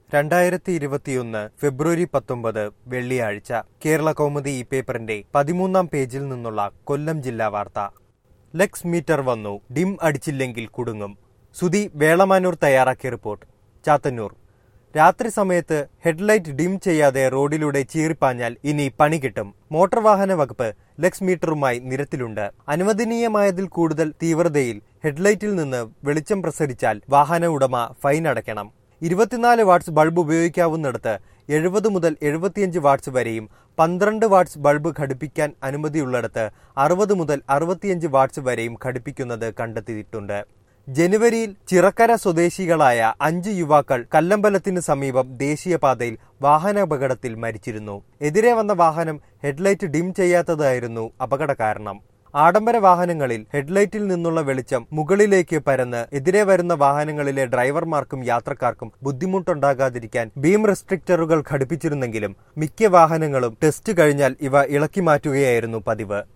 രണ്ടായിരത്തി ഇരുപത്തിയൊന്ന് ഫെബ്രുവരി പത്തൊമ്പത് വെള്ളിയാഴ്ച കേരള കൗമുദി ഈ പേപ്പറിന്റെ പതിമൂന്നാം പേജിൽ നിന്നുള്ള കൊല്ലം ജില്ലാ വാർത്ത ലെക്സ് മീറ്റർ വന്നു ഡിം അടിച്ചില്ലെങ്കിൽ കുടുങ്ങും സുധി വേളമാനൂർ തയ്യാറാക്കിയ റിപ്പോർട്ട് ചാത്തന്നൂർ രാത്രി സമയത്ത് ഹെഡ്ലൈറ്റ് ഡിം ചെയ്യാതെ റോഡിലൂടെ ചീറിപ്പാഞ്ഞാൽ ഇനി പണി കിട്ടും മോട്ടോർ വാഹന വകുപ്പ് ലെക്സ് മീറ്ററുമായി നിരത്തിലുണ്ട് അനുവദനീയമായതിൽ കൂടുതൽ തീവ്രതയിൽ ഹെഡ്ലൈറ്റിൽ നിന്ന് വെളിച്ചം പ്രസരിച്ചാൽ വാഹന ഉടമ ഫൈൻ അടയ്ക്കണം ഇരുപത്തിനാല് വാട്ട്സ് ബൾബ് ഉപയോഗിക്കാവുന്നിടത്ത് എഴുപത് മുതൽ എഴുപത്തിയഞ്ച് വാട്ട്സ് വരെയും പന്ത്രണ്ട് വാട്ട്സ് ബൾബ് ഘടിപ്പിക്കാൻ അനുമതിയുള്ളിടത്ത് അറുപത് മുതൽ അറുപത്തിയഞ്ച് വാട്ട്സ് വരെയും ഘടിപ്പിക്കുന്നത് കണ്ടെത്തിയിട്ടുണ്ട് ജനുവരിയിൽ ചിറക്കര സ്വദേശികളായ അഞ്ച് യുവാക്കൾ കല്ലമ്പലത്തിന് സമീപം ദേശീയപാതയിൽ വാഹനാപകടത്തിൽ മരിച്ചിരുന്നു എതിരെ വന്ന വാഹനം ഹെഡ്ലൈറ്റ് ഡിം ചെയ്യാത്തതായിരുന്നു അപകട കാരണം ആഡംബര വാഹനങ്ങളിൽ ഹെഡ്ലൈറ്റിൽ നിന്നുള്ള വെളിച്ചം മുകളിലേക്ക് പരന്ന് എതിരെ വരുന്ന വാഹനങ്ങളിലെ ഡ്രൈവർമാർക്കും യാത്രക്കാർക്കും ബുദ്ധിമുട്ടുണ്ടാകാതിരിക്കാൻ ബീം റെസ്ട്രിക്ടറുകൾ ഘടിപ്പിച്ചിരുന്നെങ്കിലും മിക്ക വാഹനങ്ങളും ടെസ്റ്റ് കഴിഞ്ഞാൽ ഇവ ഇളക്കി മാറ്റുകയായിരുന്നു പതിവ്